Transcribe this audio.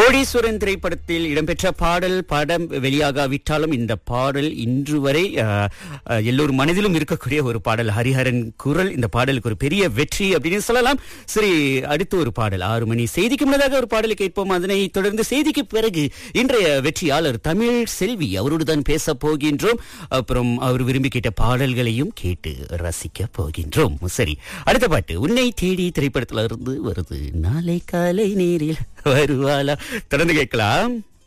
கோடீஸ்வரன் திரைப்படத்தில் இடம்பெற்ற பாடல் படம் வெளியாகாவிட்டாலும் இந்த பாடல் இன்று வரை அஹ், அஹ், எல்லோர் மனதிலும் இருக்கக்கூடிய ஒரு பாடல் ஹரிஹரன் குரல் இந்த பாடலுக்கு ஒரு பெரிய வெற்றி அப்படின்னு சொல்லலாம் சரி அடுத்து ஒரு பாடல் ஆறு மணி செய்திக்கு முன்னதாக ஒரு பாடலை கேட்போம் அதனை தொடர்ந்து செய்திக்கு பிறகு இன்றைய வெற்றியாளர் தமிழ் செல்வி அவரோடு தான் பேச போகின்றோம் அப்புறம் அவர் விரும்பி கேட்ட பாடல்களையும் கேட்டு ரசிக்க போகின்றோம் சரி அடுத்த பாட்டு உன்னை தேடி திரைப்படத்துல இருந்து வருது நாளை காலை நேரில் வருவாளா தொடர்ந்து கேட்கலாம்